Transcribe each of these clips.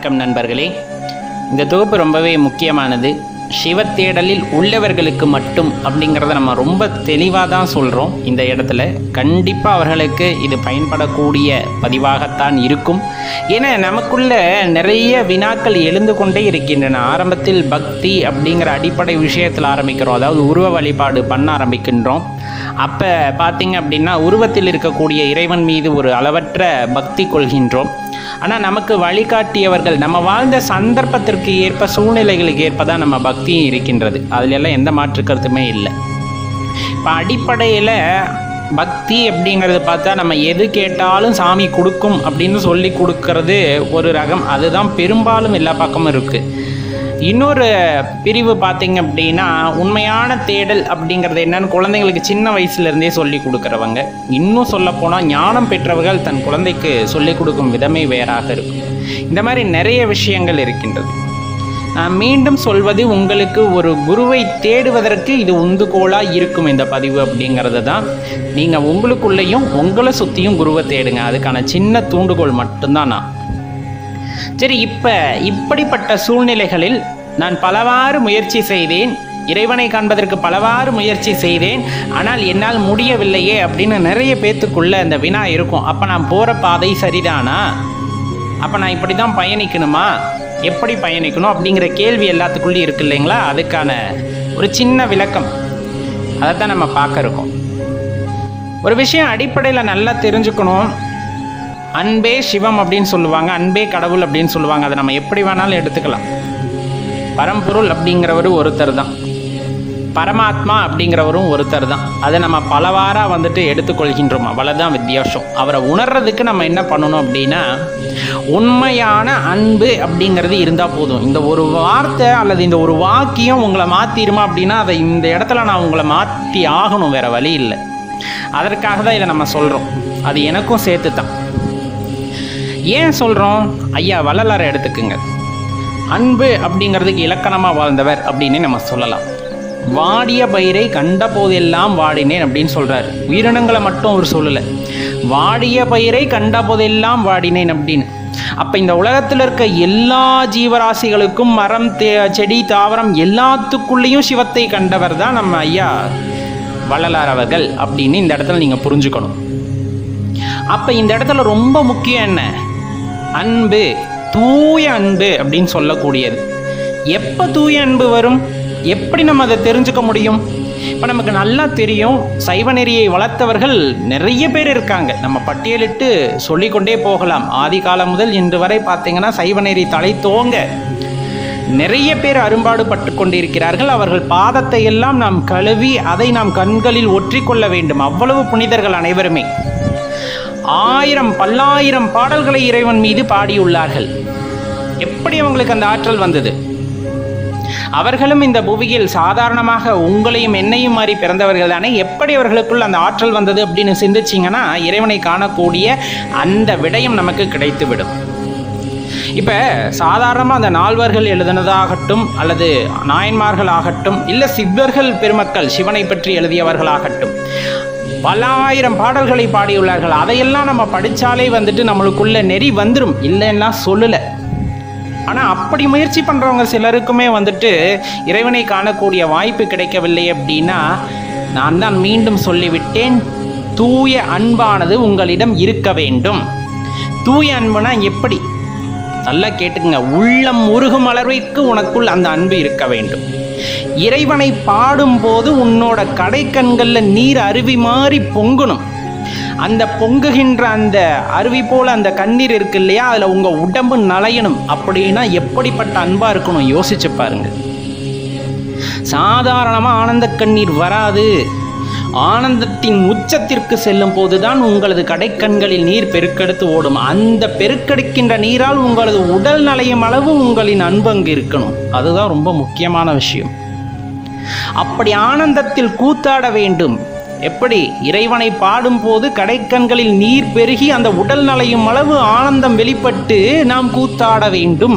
வணக்கம் நண்பர்களே இந்த தொகுப்பு ரொம்பவே முக்கியமானது சிவத்தேடலில் உள்ளவர்களுக்கு மட்டும் அப்படிங்கிறத நம்ம ரொம்ப தெளிவாக தான் சொல்கிறோம் இந்த இடத்துல கண்டிப்பாக அவர்களுக்கு இது பயன்படக்கூடிய பதிவாகத்தான் இருக்கும் ஏன்னா நமக்குள்ள நிறைய வினாக்கள் எழுந்து கொண்டே இருக்கின்றன ஆரம்பத்தில் பக்தி அப்படிங்கிற அடிப்படை விஷயத்தில் ஆரம்பிக்கிறோம் அதாவது உருவ வழிபாடு பண்ண ஆரம்பிக்கின்றோம் அப்போ பார்த்தீங்க அப்படின்னா உருவத்தில் இருக்கக்கூடிய இறைவன் மீது ஒரு அளவற்ற பக்தி கொள்கின்றோம் ஆனால் நமக்கு வழிகாட்டியவர்கள் நம்ம வாழ்ந்த சந்தர்ப்பத்திற்கு ஏற்ப சூழ்நிலைகளுக்கு ஏற்ப தான் நம்ம பக்தியும் இருக்கின்றது அதுல எல்லாம் எந்த மாற்று கருத்துமே இல்லை இப்போ அடிப்படையில் பக்தி அப்படிங்கிறது பார்த்தா நம்ம எது கேட்டாலும் சாமி கொடுக்கும் அப்படின்னு சொல்லி கொடுக்கறது ஒரு ரகம் அதுதான் பெரும்பாலும் எல்லா பக்கமும் இருக்குது இன்னொரு பிரிவு பார்த்தீங்க அப்படின்னா உண்மையான தேடல் அப்படிங்கிறது என்னன்னு குழந்தைங்களுக்கு சின்ன வயசுலேருந்தே சொல்லி கொடுக்குறவங்க இன்னும் சொல்லப்போனால் ஞானம் பெற்றவர்கள் தன் குழந்தைக்கு சொல்லிக் கொடுக்கும் விதமே வேறாக இருக்கும் இந்த மாதிரி நிறைய விஷயங்கள் இருக்கின்றது நான் மீண்டும் சொல்வது உங்களுக்கு ஒரு குருவை தேடுவதற்கு இது உந்துகோலாக இருக்கும் இந்த பதிவு அப்படிங்கிறது தான் நீங்கள் உங்களுக்குள்ளேயும் உங்களை சுற்றியும் குருவை தேடுங்க அதுக்கான சின்ன தூண்டுகோல் மட்டும்தான் நான் சரி இப்போ இப்படிப்பட்ட சூழ்நிலைகளில் நான் பலவாறு முயற்சி செய்தேன் இறைவனை காண்பதற்கு பலவாறு முயற்சி செய்தேன் ஆனால் என்னால் முடியவில்லையே அப்படின்னு நிறைய பேத்துக்குள்ள அந்த வினா இருக்கும் அப்போ நான் போகிற பாதை சரிதானா அப்போ நான் இப்படி தான் பயணிக்கணுமா எப்படி பயணிக்கணும் அப்படிங்கிற கேள்வி எல்லாத்துக்குள்ளேயும் இருக்கு இல்லைங்களா அதுக்கான ஒரு சின்ன விளக்கம் அதைத்தான் நம்ம பார்க்க இருக்கோம் ஒரு விஷயம் அடிப்படையில் நல்லா தெரிஞ்சுக்கணும் அன்பே சிவம் அப்படின்னு சொல்லுவாங்க அன்பே கடவுள் அப்படின்னு சொல்லுவாங்க அதை நம்ம எப்படி வேணாலும் எடுத்துக்கலாம் பரம்பொருள் அப்படிங்கிறவர் ஒருத்தர் தான் பரமாத்மா அப்படிங்கிறவரும் ஒருத்தர் தான் அதை நம்ம பலவாறாக வந்துட்டு எடுத்துக்கொள்கின்றோம் அவ்வளோதான் வித்தியாசம் அவரை உணர்றதுக்கு நம்ம என்ன பண்ணணும் அப்படின்னா உண்மையான அன்பு அப்படிங்கிறது இருந்தால் போதும் இந்த ஒரு வார்த்தை அல்லது இந்த ஒரு வாக்கியம் உங்களை மாற்றிடுமா அப்படின்னா அதை இந்த இடத்துல நான் உங்களை மாற்றி ஆகணும் வேற வழி இல்லை அதற்காக தான் இதை நம்ம சொல்கிறோம் அது எனக்கும் சேர்த்து தான் ஏன் சொல்கிறோம் ஐயா வள்ளலாரை எடுத்துக்குங்க அன்பு அப்படிங்கிறதுக்கு இலக்கணமாக வாழ்ந்தவர் அப்படின்னு நம்ம சொல்லலாம் வாடிய பயிரை கண்ட போதெல்லாம் வாடினேன் அப்படின்னு சொல்கிறார் உயிரினங்களை மட்டும் அவர் சொல்லலை வாடிய பயிரை கண்ட போதெல்லாம் வாடினேன் அப்படின்னு அப்போ இந்த உலகத்தில் இருக்க எல்லா ஜீவராசிகளுக்கும் மரம் தே செடி தாவரம் எல்லாத்துக்குள்ளேயும் சிவத்தை கண்டவர் தான் நம்ம ஐயா வள்ளலார் அவர்கள் அப்படின்னு இந்த இடத்துல நீங்கள் புரிஞ்சுக்கணும் அப்போ இந்த இடத்துல ரொம்ப முக்கியம் என்ன அன்பு தூய அன்பு அப்படின்னு சொல்லக்கூடியது எப்போ தூய அன்பு வரும் எப்படி நம்ம அதை தெரிஞ்சுக்க முடியும் இப்போ நமக்கு நல்லா தெரியும் சைவ நெறியை வளர்த்தவர்கள் நிறைய பேர் இருக்காங்க நம்ம பட்டியலிட்டு சொல்லிக்கொண்டே போகலாம் ஆதி காலம் முதல் இன்று வரை பார்த்தீங்கன்னா சைவ நெறி தலை தோங்க நிறைய பேர் அரும்பாடு பட்டு கொண்டிருக்கிறார்கள் அவர்கள் பாதத்தை எல்லாம் நாம் கழுவி அதை நாம் கண்களில் ஒற்றிக்கொள்ள வேண்டும் அவ்வளவு புனிதர்கள் அனைவருமே ஆயிரம் பல்லாயிரம் பாடல்களை இறைவன் மீது பாடியுள்ளார்கள் எப்படி அவங்களுக்கு அந்த ஆற்றல் வந்தது அவர்களும் இந்த புவியில் சாதாரணமாக உங்களையும் என்னையும் மாறி பிறந்தவர்கள் தானே எப்படி அவர்களுக்குள் அந்த ஆற்றல் வந்தது அப்படின்னு சிந்திச்சிங்கன்னா இறைவனை காணக்கூடிய அந்த விடயம் நமக்கு கிடைத்துவிடும் இப்போ சாதாரணமாக அந்த நால்வர்கள் எழுதினதாகட்டும் அல்லது நாயன்மார்கள் ஆகட்டும் இல்லை சித்தர்கள் பெருமக்கள் சிவனை பற்றி எழுதியவர்களாகட்டும் பல்லாயிரம் பாடல்களை பாடியுள்ளார்கள் அதையெல்லாம் நம்ம படித்தாலே வந்துட்டு நம்மளுக்குள்ள நெறி வந்துடும் இல்லைன்னா சொல்லலை ஆனால் அப்படி முயற்சி பண்ணுறவங்க சிலருக்குமே வந்துட்டு இறைவனை காணக்கூடிய வாய்ப்பு கிடைக்கவில்லை அப்படின்னா நான் தான் மீண்டும் சொல்லிவிட்டேன் தூய அன்பானது உங்களிடம் இருக்க வேண்டும் தூய அன்புனா எப்படி நல்லா கேட்டுக்குங்க உள்ளம் உருகும் அளவிற்கு உனக்குள் அந்த அன்பு இருக்க வேண்டும் இறைவனை பாடும்போது உன்னோட கடைக்கண்களில் நீர் அருவி மாதிரி பொங்கணும் அந்த பொங்குகின்ற அந்த அருவி போல அந்த கண்ணீர் இருக்கு இல்லையா அதில் உங்கள் உடம்பு நலையணும் அப்படின்னா எப்படிப்பட்ட அன்பாக இருக்கணும் யோசிச்சு பாருங்க சாதாரணமாக ஆனந்த கண்ணீர் வராது ஆனந்தத்தின் உச்சத்திற்கு செல்லும் போதுதான் உங்களது கடைக்கண்களில் நீர் பெருக்கெடுத்து ஓடும் அந்த பெருக்கெடுக்கின்ற நீரால் உங்களது உடல் நலையும் அளவு உங்களின் அன்பு அங்கு இருக்கணும் அதுதான் ரொம்ப முக்கியமான விஷயம் அப்படி ஆனந்தத்தில் கூத்தாட வேண்டும் எப்படி இறைவனை பாடும்போது கடைக்கண்களில் நீர் பெருகி அந்த உடல் நலையும் அளவு ஆனந்தம் வெளிப்பட்டு நாம் கூத்தாட வேண்டும்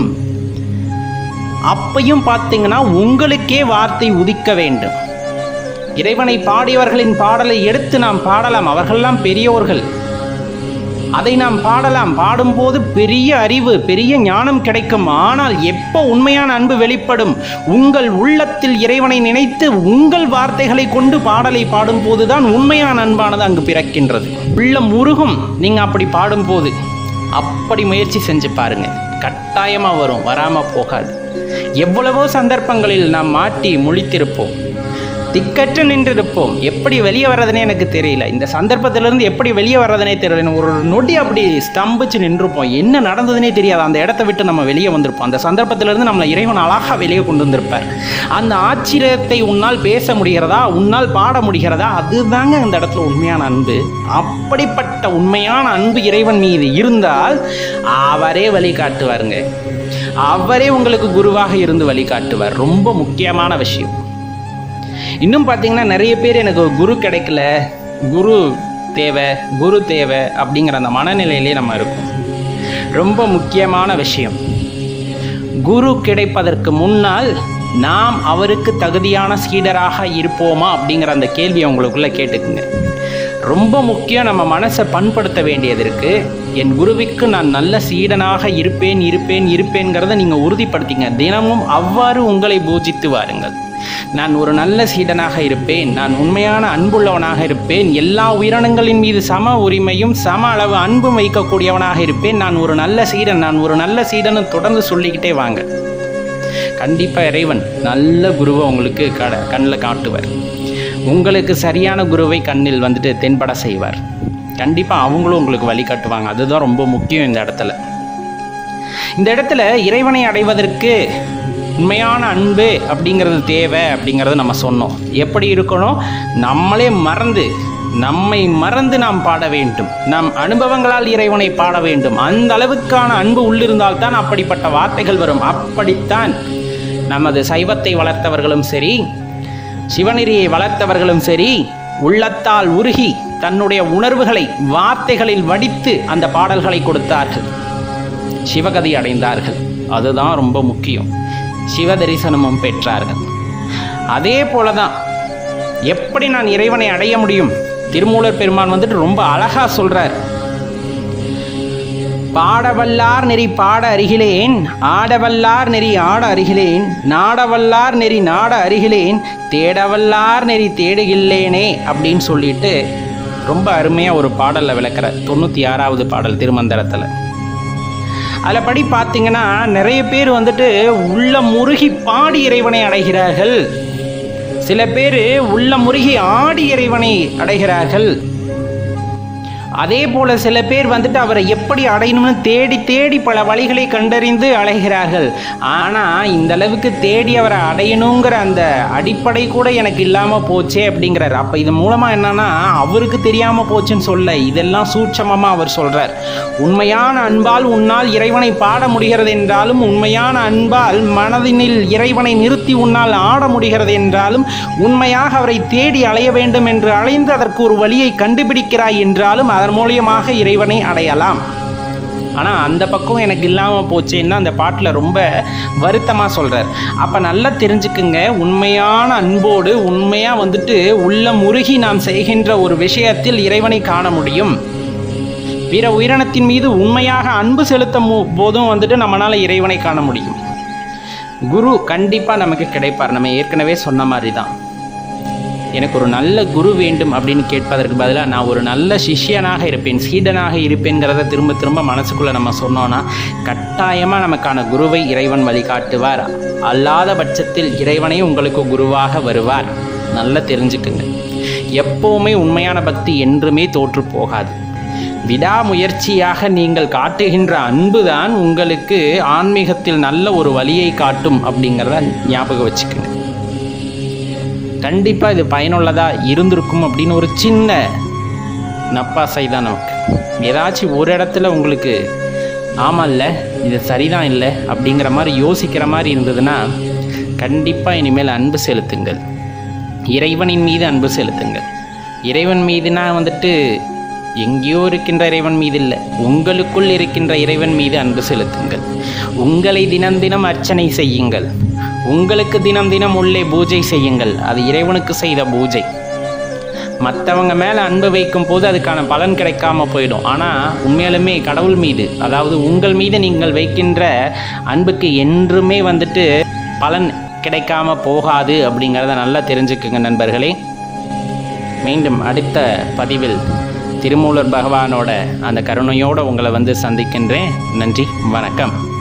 அப்பையும் பார்த்தீங்கன்னா உங்களுக்கே வார்த்தை உதிக்க வேண்டும் இறைவனை பாடியவர்களின் பாடலை எடுத்து நாம் பாடலாம் அவர்கள்லாம் பெரியோர்கள் அதை நாம் பாடலாம் பாடும்போது பெரிய அறிவு பெரிய ஞானம் கிடைக்கும் ஆனால் எப்போ உண்மையான அன்பு வெளிப்படும் உங்கள் உள்ளத்தில் இறைவனை நினைத்து உங்கள் வார்த்தைகளை கொண்டு பாடலை பாடும்போது தான் உண்மையான அன்பானது அங்கு பிறக்கின்றது உள்ளம் உருகும் நீங்கள் அப்படி பாடும்போது அப்படி முயற்சி செஞ்சு பாருங்க கட்டாயமாக வரும் வராமல் போகாது எவ்வளவோ சந்தர்ப்பங்களில் நாம் மாட்டி முழித்திருப்போம் திக்கற்று நின்றிருப்போம் எப்படி வெளியே வர்றதுனே எனக்கு தெரியல இந்த சந்தர்ப்பத்திலிருந்து எப்படி வெளியே வர்றதுனே தெரியல ஒரு நொடி அப்படி ஸ்தம்பிச்சு நின்றுப்போம் என்ன நடந்ததுனே தெரியாது அந்த இடத்த விட்டு நம்ம வெளியே வந்திருப்போம் அந்த சந்தர்ப்பத்திலிருந்து நம்மளை இறைவன் அழகாக வெளியே கொண்டு வந்திருப்பார் அந்த ஆச்சரியத்தை உன்னால் பேச முடிகிறதா உன்னால் பாட முடிகிறதா அதுதாங்க அந்த இடத்துல உண்மையான அன்பு அப்படிப்பட்ட உண்மையான அன்பு இறைவன் மீது இருந்தால் அவரே வழி காட்டுவாருங்க அவரே உங்களுக்கு குருவாக இருந்து வழிகாட்டுவார் ரொம்ப முக்கியமான விஷயம் இன்னும் பார்த்தீங்கன்னா நிறைய பேர் எனக்கு ஒரு குரு கிடைக்கல குரு தேவை குரு தேவை அப்படிங்கிற அந்த மனநிலையிலே நம்ம இருக்கோம் ரொம்ப முக்கியமான விஷயம் குரு கிடைப்பதற்கு முன்னால் நாம் அவருக்கு தகுதியான சீடராக இருப்போமா அப்படிங்கிற அந்த கேள்வியை உங்களுக்குள்ள கேட்டுக்குங்க ரொம்ப முக்கியம் நம்ம மனசை பண்படுத்த வேண்டியது இருக்கு என் குருவிற்கு நான் நல்ல சீடனாக இருப்பேன் இருப்பேன் இருப்பேன்கிறத நீங்கள் உறுதிப்படுத்திங்க தினமும் அவ்வாறு உங்களை பூஜித்து வாருங்கள் நான் ஒரு நல்ல சீடனாக இருப்பேன் நான் உண்மையான அன்புள்ளவனாக இருப்பேன் எல்லா உயிரினங்களின் மீது சம உரிமையும் சம அளவு அன்பும் வைக்கக்கூடியவனாக இருப்பேன் நான் ஒரு நல்ல சீடன் நான் ஒரு நல்ல சீடன்னு தொடர்ந்து சொல்லிக்கிட்டே வாங்க கண்டிப்பாக இறைவன் நல்ல குருவை உங்களுக்கு கட கண்ணில் காட்டுவார் உங்களுக்கு சரியான குருவை கண்ணில் வந்துட்டு தென்பட செய்வார் கண்டிப்பாக அவங்களும் உங்களுக்கு வழிகாட்டுவாங்க அதுதான் ரொம்ப முக்கியம் இந்த இடத்துல இந்த இடத்துல இறைவனை அடைவதற்கு உண்மையான அன்பு அப்படிங்கிறது தேவை அப்படிங்கிறத நம்ம சொன்னோம் எப்படி இருக்கணும் நம்மளே மறந்து நம்மை மறந்து நாம் பாட வேண்டும் நம் அனுபவங்களால் இறைவனை பாட வேண்டும் அந்த அளவுக்கான அன்பு உள்ளிருந்தால் தான் அப்படிப்பட்ட வார்த்தைகள் வரும் அப்படித்தான் நமது சைவத்தை வளர்த்தவர்களும் சரி சிவநெறியை வளர்த்தவர்களும் சரி உள்ளத்தால் உருகி தன்னுடைய உணர்வுகளை வார்த்தைகளில் வடித்து அந்த பாடல்களை கொடுத்தார்கள் சிவகதி அடைந்தார்கள் அதுதான் ரொம்ப முக்கியம் சிவ தரிசனமும் பெற்றார்கள் அதே போல தான் எப்படி நான் இறைவனை அடைய முடியும் திருமூலர் பெருமான் வந்துட்டு ரொம்ப அழகா சொல்றார் பாடவல்லார் நெறி பாட அருகிலேன் ஆடவல்லார் நெறி ஆட அருகிலேன் நாடவல்லார் நெறி நாட அருகிலேன் தேடவல்லார் நெறி தேடுகில்லேனே அப்படின்னு சொல்லிட்டு ரொம்ப அருமையாக ஒரு பாடலில் விளக்குற தொண்ணூற்றி ஆறாவது பாடல் திருமந்திரத்தில் அதில் படி பார்த்தீங்கன்னா நிறைய பேர் வந்துட்டு உள்ள முருகி பாடி இறைவனை அடைகிறார்கள் சில பேர் உள்ள முருகி ஆடி இறைவனை அடைகிறார்கள் அதே போல சில பேர் வந்துட்டு அவரை எப்படி அடையணும்னு தேடி தேடி பல வழிகளை கண்டறிந்து அலைகிறார்கள் ஆனால் இந்த அளவுக்கு தேடி அவரை அடையணுங்கிற அந்த அடிப்படை கூட எனக்கு இல்லாமல் போச்சே அப்படிங்கிறார் அப்போ இது மூலமாக என்னன்னா அவருக்கு தெரியாமல் போச்சுன்னு சொல்ல இதெல்லாம் சூட்சமமாக அவர் சொல்கிறார் உண்மையான அன்பால் உன்னால் இறைவனை பாட முடிகிறது என்றாலும் உண்மையான அன்பால் மனதினில் இறைவனை நிறுத்தி உன்னால் ஆட முடிகிறது என்றாலும் உண்மையாக அவரை தேடி அலைய வேண்டும் என்று அலைந்து அதற்கு ஒரு வழியை கண்டுபிடிக்கிறாய் என்றாலும் அதன் மூலியமாக இறைவனை அடையலாம் ஆனால் அந்த பக்கம் எனக்கு இல்லாமல் போச்சேன்னா அந்த பாட்டில் ரொம்ப வருத்தமாக சொல்கிறார் அப்போ நல்லா தெரிஞ்சுக்குங்க உண்மையான அன்போடு உண்மையாக வந்துட்டு உள்ள முருகி நாம் செய்கின்ற ஒரு விஷயத்தில் இறைவனை காண முடியும் பிற உயிரினத்தின் மீது உண்மையாக அன்பு செலுத்தும் மு- போதும் வந்துட்டு நம்மளால் இறைவனை காண முடியும் குரு கண்டிப்பாக நமக்கு கிடைப்பார் நம்ம ஏற்கனவே சொன்ன மாதிரி தான் எனக்கு ஒரு நல்ல குரு வேண்டும் அப்படின்னு கேட்பதற்கு பதிலாக நான் ஒரு நல்ல சிஷ்யனாக இருப்பேன் சீடனாக இருப்பேங்கிறத திரும்ப திரும்ப மனசுக்குள்ளே நம்ம சொன்னோன்னா கட்டாயமாக நமக்கான குருவை இறைவன் வழிகாட்டுவார் அல்லாத பட்சத்தில் இறைவனே உங்களுக்கு குருவாக வருவார் நல்லா தெரிஞ்சுக்குங்க எப்போவுமே உண்மையான பக்தி என்றுமே தோற்று போகாது விடாமுயற்சியாக நீங்கள் காட்டுகின்ற அன்புதான் உங்களுக்கு ஆன்மீகத்தில் நல்ல ஒரு வழியை காட்டும் அப்படிங்கிறத ஞாபகம் வச்சுக்கோங்க கண்டிப்பாக இது பயனுள்ளதாக இருந்திருக்கும் அப்படின்னு ஒரு சின்ன நப்பாசை தான் நமக்கு ஏதாச்சும் ஒரு இடத்துல உங்களுக்கு ஆமாம் இல்லை இது சரிதான் இல்லை அப்படிங்கிற மாதிரி யோசிக்கிற மாதிரி இருந்ததுன்னா கண்டிப்பாக இனிமேல் அன்பு செலுத்துங்கள் இறைவனின் மீது அன்பு செலுத்துங்கள் இறைவன் மீதுனா வந்துட்டு எங்கேயோ இருக்கின்ற இறைவன் மீது இல்லை உங்களுக்குள் இருக்கின்ற இறைவன் மீது அன்பு செலுத்துங்கள் உங்களை தினம் தினம் அர்ச்சனை செய்யுங்கள் உங்களுக்கு தினம் தினம் உள்ளே பூஜை செய்யுங்கள் அது இறைவனுக்கு செய்த பூஜை மற்றவங்க மேலே அன்பு வைக்கும் போது அதுக்கான பலன் கிடைக்காம போயிடும் ஆனால் உண்மையாலுமே கடவுள் மீது அதாவது உங்கள் மீது நீங்கள் வைக்கின்ற அன்புக்கு என்றுமே வந்துட்டு பலன் கிடைக்காம போகாது அப்படிங்கிறத நல்லா தெரிஞ்சுக்குங்க நண்பர்களே மீண்டும் அடுத்த பதிவில் திருமூலர் பகவானோட அந்த கருணையோடு உங்களை வந்து சந்திக்கின்றேன் நன்றி வணக்கம்